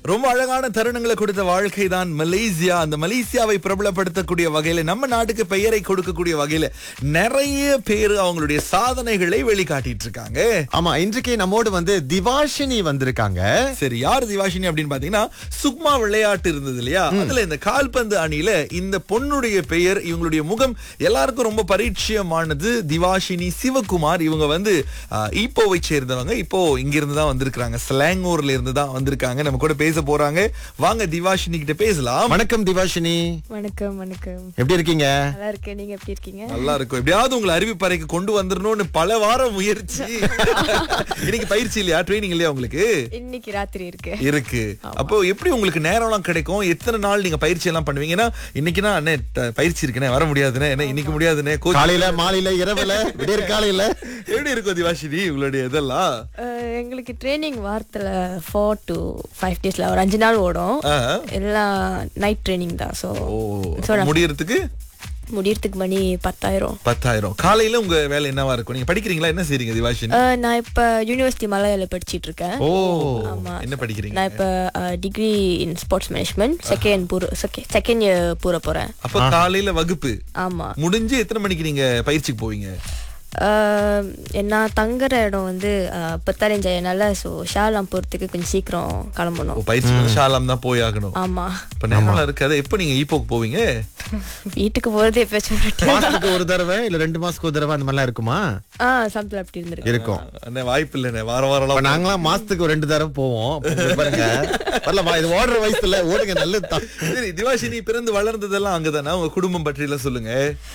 ரொம்ப அழகான தருணங்களை கொடுத்த வாழ்க்கை தான் மலேசியா அந்த மலேசியாவை பிரபலப்படுத்தக்கூடிய வகையில நம்ம நாட்டுக்கு பெயரை கொடுக்கக்கூடிய வகையில நிறைய பேர் அவங்களுடைய சாதனைகளை வெளிக்காட்டிட்டு இருக்காங்க ஆமா இன்றைக்கு நம்மோடு வந்து திவாஷினி வந்திருக்காங்க சரி யார் திவாஷினி அப்படின்னு பாத்தீங்கன்னா சுக்மா விளையாட்டு இருந்தது இல்லையா அதுல இந்த கால்பந்து அணியில இந்த பொண்ணுடைய பெயர் இவங்களுடைய முகம் எல்லாருக்கும் ரொம்ப பரிச்சயமானது திவாஷினி சிவகுமார் இவங்க வந்து ஆஹ், ஈப்போவை சேர்ந்தவங்க இப்போ இங்க இருந்து தான் வந்திருக்காங்க ஸ்லாங்கூர்ல இருந்து தான் வந்திருக்காங்க நம்ம கூட பேச போறாங்க வாங்க திவாஷினி கிட்ட பேசலாம் வணக்கம் திவாஷினி வணக்கம் வணக்கம் எப்படி இருக்கீங்க நல்லா இருக்கேன் நீங்க எப்படி இருக்கீங்க நல்லா இருக்கும் எப்படியாவது உங்களை அறிவிப்பறைக்கு கொண்டு வந்துடணும்னு பல வாரம் முயற்சி இன்னைக்கு பயிற்சி இல்லையா ட்ரைனிங் இல்லையா உங்களுக்கு இன்னைக்கு ராத்திரி இருக்கு இருக்கு அப்போ எப்படி உங்களுக்கு நேரம்லாம் கிடைக்கும் எத்தனை நாள் நீங்க பயிற்சி எல்லாம் பண்ணுவீங்க ஏன்னா இன்னைக்குனா அண்ணே த- பயிற்சி இருக்குண்ணே வர முடியாதுண்ணே என்ன இன்னைக்கு முடியாதுண்ணே கோச் காலையில மாலையில இரவுல விடியற் காலையில எப்படி இருக்கும் திவாஷினி உங்களுடைய இதெல்லாம் அஹ், எங்களுக்கு ட்ரைனிங் வாரத்துல ஃபோர் டு ஃபைவ் டேஸ்ல ஒரு அஞ்சு நாள் ஓடும் ஆ. எல்லாம் நைட் ட்ரைனிங் தான் ஸோ ஓ So, நான் முடியறதுக்கு முடியறதுக்கு மணி பத்தாயிரம் பத்தாயிரம் காலையில உங்க வேலை என்னவா இருக்கும் நீங்க படிக்கிறீங்களா என்ன செய்றீங்க திவாஷினி அஹ், நான் இப்ப யூனிவர்சிட்டி மலையாள படிச்சிட்டு இருக்கேன் ஓ ஆமா என்ன படிக்கிறீங்க நான் இப்ப degree in sports management second பூர செகண்ட் இயர் பூர போறேன் அப்ப காலையில வகுப்பு ஆமா முடிஞ்சு எத்தனை மணிக்கு நீங்க பயிற்சிக்கு போவீங்க அஹ், நான் தங்குற இடம் வந்து பத்தாரஞ்சாயிரனால ஸோ ஷாலாம் போறதுக்கு கொஞ்சம் சீக்கிரம் ஓ, கிளம்பணும் பயிற்சி வந்து ஷாலாம் தான் போய் ஆகணும் ஆமா இப்ப நேரம் இருக்காது எப்ப நீங்க ஈப்போக்கு போவீங்க வீட்டுக்கு போறதே எப்பயாச்சும் ஒரு வாட்டி. மாசத்துக்கு ஒரு தடவை இல்ல ரெண்டு மாசத்துக்கு ஒரு தடவை அந்த மாதிரிலாம் இருக்குமா ஆ சம்திங் அப்படி இருந்திருக்கு இருக்கும் அண்ணே வாய்ப்பு இல்லைண்ணே வார வாரம் இப்ப எல்லாம் நாங்களாம் மாசத்துக்கு ஒரு ரெண்டு தடவை போவோம் அப்ப இங்க பாருங்க வரல வா, இது ஓடுற வயசுல ஓடுங்க நல்லது தான் சரி திவாஷினி பிறந்து வளர்ந்ததெல்லாம் அங்கதானே உங்க குடும்பம் பற்றி எல்லாம் சொல்லுங்க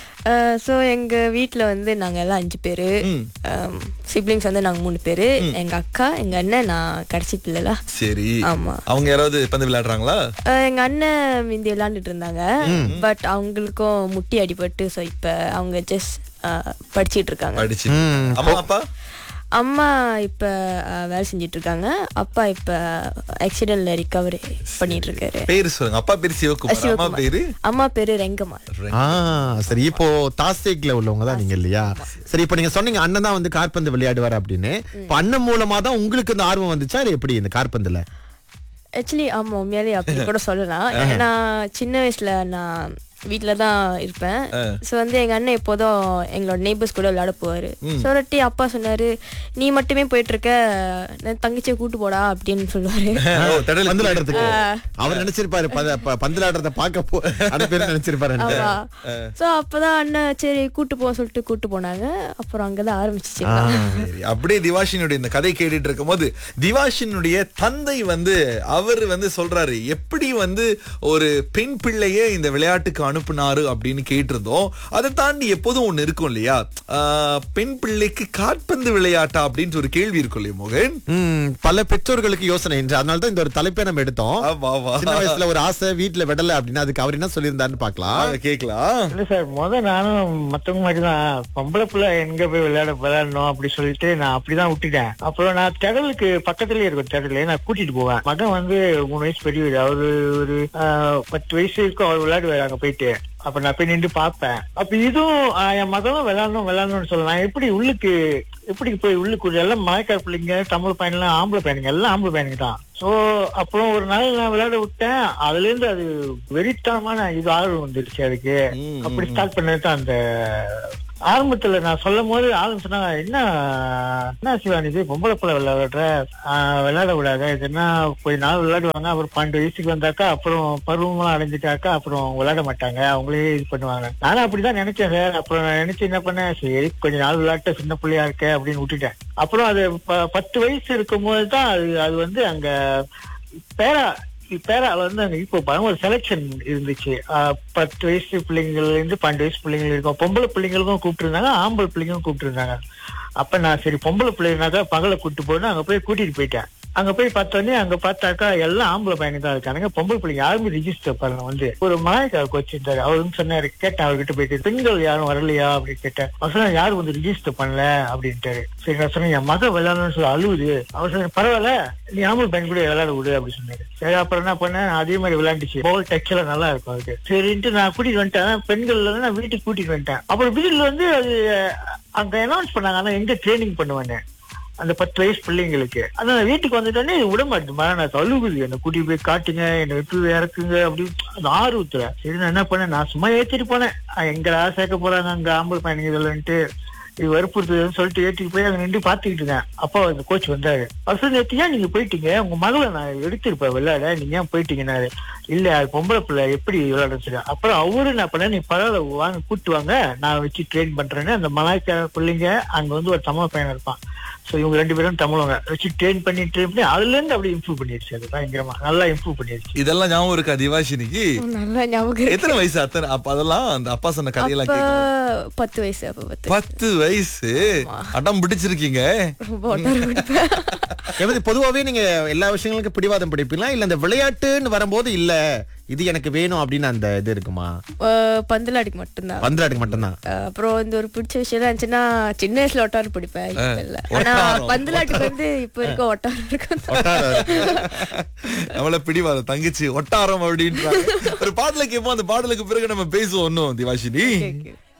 ஸோ எங்க வீட்ல வந்து நாங்க எல்லாம் அஞ்சு பேரு ம். சிப்ளிங்ஸ் வந்து நாங்க மூணு பேரு எங்க அக்கா எங்க அண்ணன் நான் கடைசி பிள்ளைல சரி ஆமா. அவங்க யாராவது பந்து விளையாடுறாங்களா அஹ், எங்க அண்ணன் முந்தி விளையாண்டுட்டு இருந்தாங்க பட் அவங்களுக்கும் முட்டி அடிபட்டு ஸோ இப்ப அவங்க ஜஸ்ட் படிச்சிட்டு இருக்காங்க படிச்சு அம்மா அப்பா அம்மா இப்ப அஹ், வேலை செஞ்சிட்டு இருக்காங்க அப்பா இப்ப ஆக்சிடென்ட்ல ரிகவரி பண்ணிட்டு இருக்காரு பேரு சொல்லுங்க அப்பா பேரு சிவகுமார் அம்மா சிவகுமார். பேரு அம்மா பேரு ரெங்கம்மாள் ஆ சரி இப்போ தாஸ்தேக்ல உள்ளவங்க தான் நீங்க இல்லையா சரி இப்போ நீங்க சொன்னீங்க அண்ணன் தான் வந்து காற்பந்து விளையாடுவார் அப்படின்னு இப்போ அண்ணன் மூலமா தான் உங்களுக்கு இந்த ஆர்வம் வந்துச்சா இல்ல எப்படி இந்த காற்பந்துல ஆக்சுவலி ஆமா உண்மையாலே அப்படி கூட சொல்லலாம் நான் சின்ன வயசுல நான் வீட்டில தான் இருப்பேன் ஸோ வந்து எங்க அண்ணன் எப்போதும் எங்களோட நெய்பர்ஸ் கூட விளையாட போவாரு ஸோ ஒருட்டி அப்பா சொன்னாரு நீ மட்டுமே போயிட்டு இருக்க நான் தங்கச்சியை கூட்டு போடா அப்படின்னு சொல்லுவாரு ஓ, தடல பந்து விளையாடுறதுக்கு அவர் நினைச்சிருப்பாரு பத- ப- பந்து விளையாடுறத பார்க்க போ அந்த பேர் நினைச்சிருப்பாரு ஆமா ஸோ அப்பதான் அண்ணன் சரி கூட்டு போக சொல்லிட்டு கூட்டு போனாங்க அப்புறம் அங்கதான் ஆரம்பிச்சிச்சு சரி, அப்படியே திவாஷினுடைய இந்த கதை கேட்டுட்டு இருக்கும்போது திவாஷினுடைய தந்தை வந்து அவர் வந்து சொல்றாரு எப்படி வந்து ஒரு பெண் பிள்ளைய இந்த விளையாட்டுக்கு அனுப்புனாரு அப்படின்னு கேட்டிருந்தோம் அதை தாண்டி எப்போதும் ஒண்ணு இருக்கும் இல்லையா ஆஹ், பெண் பிள்ளைக்கு காற்பந்து விளையாட்டா அப்படின்ட்டு ஒரு கேள்வி இருக்கும் இல்லையா மோகன் ம், பல பெற்றோர்களுக்கு யோசனை என்று அதனால தான் இந்த ஒரு தலைப்பை நம்ம எடுத்தோம் ஆமா ஆமா சின்ன வயசுல ஒரு ஆசை வீட்டுல விடல அப்படின்னா அதுக்கு அவர் என்ன சொல்லியிருந்தாருன்னு பார்க்கலாம் வாங்க, கேக்கலாம் இல்ல சார் முத நானும் மத்தவங்க மாதிரி தான் பொம்பளை பிள்ளை எங்க போய் விளையாட விளையாடணும் அப்படி சொல்லிட்டு நான் அப்படிதான் விட்டுட்டேன் அப்புறம் நான் திடலுக்கு பக்கத்துலயே இருக்கும் திடலு நான் கூட்டிட்டு போவேன் மகன் வந்து மூணு வயசு பெரியவர் அவரு ஒரு ஆஹ், பத்து வயசு இருக்கும் அவர் விளையாடுவாரு அங்க போயிட்டு அப்ப நான் போய் நின்று பார்ப்பேன் அப்ப இதுவும் ஆஹ், என் மகனும் விளையாடணும் விளையாடணும்னு சொல்லலாம் எப்படி உள்ளுக்கு எப்படி போய் உள்ளுக்கு எல்லாம் மலைக்கார பிள்ளைங்க தமிழ் பையன்லாம் ஆம்பளை பையனுங்க எல்லாம் ஆம்பளை பையனுங்க தான் சோ அப்புறம் ஒரு நாள் நான் விளையாட விட்டேன் அதுல இருந்து அது வெறித்தனமான இது ஆர்வம் வந்துருச்சு அதுக்கு ம், அப்படி ஸ்டார்ட் பண்ணது தான் அந்த ஆரம்பத்துல நான் சொல்லும் போது ஆளுங்க சொன்னாங்க என்ன என்ன சிவான் இது பொம்பளை பிள்ளை விளையாடுற ஆஹ், விளையாட விடாத இது என்ன கொஞ்ச நாள் விளையாடுவாங்க அப்புறம் பன்னெண்டு வயசுக்கு வந்தாக்கா அப்புறம் பருவமெல்லாம் அடைஞ்சிட்டாக்கா அப்புறம் விளையாட மாட்டாங்க அவங்களே இது பண்ணுவாங்க நானும் அப்படிதான் நினைச்சேன் சார் அப்புறம் நான் நினைச்சு என்ன பண்ணேன் சரி கொஞ்ச நாள் விளையாட்ட சின்ன பிள்ளையா இருக்க அப்படின்னு விட்டுட்டேன் அப்புறம் அது ப- பத்து வயசு இருக்கும்போது தான் அது அது வந்து அங்க பேரா பேரால வந்து அங்க இப்போ பயம் ஒரு செலெக்ஷன் இருந்துச்சு ஆஹ் பத்து வயசு பிள்ளைங்கள்ல இருந்து பன்னெண்டு வயசு பிள்ளைங்க இருக்கும் பொம்பளை பிள்ளைங்களுக்கும் கூப்பிட்டு இருந்தாங்க ஆம்பளை பிள்ளைங்களும் கூப்பிட்டு இருந்தாங்க அப்ப நான் சரி பொம்பளை பிள்ளைங்கனாக்கா பகலை கூட்டு போனா அங்க போய் கூட்டிட்டு போயிட்டேன் அங்க போய் பார்த்தோன்னே அங்க பார்த்தாக்கா எல்லாம் ஆம்பளை பையனுங்க தான் இருக்கானுங்க பொம்பளை பிள்ளைங்க யாருமே ரிஜிஸ்டர் பண்ணல வந்து ஒரு மாயக்கா கோச் இருந்தாரு அவரும் சொன்னாரு கேட்டேன் அவர்கிட்ட போயிட்டு பெண்கள் யாரும் வரலையா அப்படின்னு கேட்டேன் அவர் சொன்னா யாரும் வந்து ரிஜிஸ்டர் பண்ணல அப்படின்ட்டாரு சரி நான் சொன்னேன் என் மக விளையாடணும்னு சொல்லி அழுவுது அவர் சொன்ன பரவாயில்ல நீ ஆம்பளை பையன் கூட விளையாட விடு அப்படின்னு சொன்னாரு சரி அப்புறம் என்ன பண்ணேன் அதே மாதிரி விளையாண்டுச்சு பால் டச் எல்லாம் நல்லா இருக்கும் அதுக்கு சரின்ட்டு நான் கூட்டிட்டு வந்துட்டேன் பெண்கள்ல இருந்து நான் வீட்டுக்கு கூட்டிட்டு வந்துட்டேன் அப்புறம் வீட்டுல வந்து அது அங்க அனௌன்ஸ் பண்ணாங்க ஆனா எங்க ட்ரைனிங் பண்ணுவேன்னு அந்த பத்து வயசு பிள்ளைங்களுக்கு ஆனா நான் வீட்டுக்கு வந்துட்டோன்னே விட மாட்டேன் நான் அழுகுது என்னை கூட்டிட்டு போய் காட்டுங்க என்னை விட்டு இறக்குங்க அப்படின்னு அந்த ஆர்வத்துல சரி நான் என்ன பண்ணேன் நான் சும்மா ஏத்திட்டு போனேன் அஹ் எங்கடா சேர்க்க போறாங்க அங்க ஆம்பளை பையனுங்க இதெல்லாம்ட்டு இது வற்புறுத்துதுன்னு சொல்லிட்டு ஏற்றிட்டு போய் அங்க நின்று பாத்துக்கிட்டு இருந்தேன் அப்பா அந்த கோச் வந்தாரு அவர் நேற்று ஏன் நீங்க போயிட்டீங்க உங்க மகளை நான் எடுத்திருப்பேன் விளையாட நீங்க ஏன் போயிட்டீங்கன்னாரு இல்ல அது பொம்பளை பிள்ளை எப்படி விளையாட சொல்லி அப்புறம் அவரு என்ன பண்ண நீ பரவாயில்ல வாங்க கூட்டு வாங்க நான் வச்சு ட்ரெயின் பண்றேன்னு அந்த மலாய்க்கார பிள்ளைங்க அங்க வந்து ஒரு தமிழ் பையன் இருப்பான் சோ இவங்க ரெண்டு பேரும் தமிழவங்க வச்சு ட்ரெயின் பண்ணி ட்ரெயின் பண்ணி அதுல இருந்து அப்படியே இம்ப்ரூவ் பண்ணிருச்சு அது பயங்கரமா நல்லா இம்ப்ரூவ் பண்ணிருச்சு இதெல்லாம் ஞாபகம் இருக்கா திவாஷினிக்கு நல்லா ஞாபகம் இருக்கு. எத்தனை வயசு அத்தனை அப்ப அதெல்லாம் அந்த அப்பா சொன்ன கதையெல்லாம் அப்ப கேட்கும் பத்து வயசு அப்ப பத்து பத்து வயசு அடம் பிடிச்சிருக்கீங்க ரொம்ப ஒட்டாரம் குடிப்பேன் எப்படி பொதுவாவே நீங்க எல்லா விஷயங்களுக்கும் பிடிவாதம் பிடிப்பீங்களா இல்ல இந்த விளையாட்டுன்னு வரும்போது இல்ல இது எனக்கு வேணும் அப்படின்னு அந்த இது இருக்குமா அஹ் பந்தலாடிக்கு மட்டும்தான் பந்திராட்டுக்கு மட்டும்தான் அஹ் அப்புறம் வந்து ஒரு பிடிச்ச விஷயம் இருந்துச்சுன்னா சின்ன வயசுல ஒட்டாரம் பிடிப்பேன் இப்ப இல்ல ஆனா ஒட்டாரம். பந்தலாட்டுக்கு வந்து இப்ப இருக்க ஒட்டாரம் இருக்கும் நம்மள பிடிவாத தங்கச்சி ஒட்டாரம் அப்படின்றாங்க ஒரு பாடல கேட்போம் அந்த பாடலுக்கு பிறகு நம்ம பேசுவோம் இன்னும் திவாஷினி Okay, okay.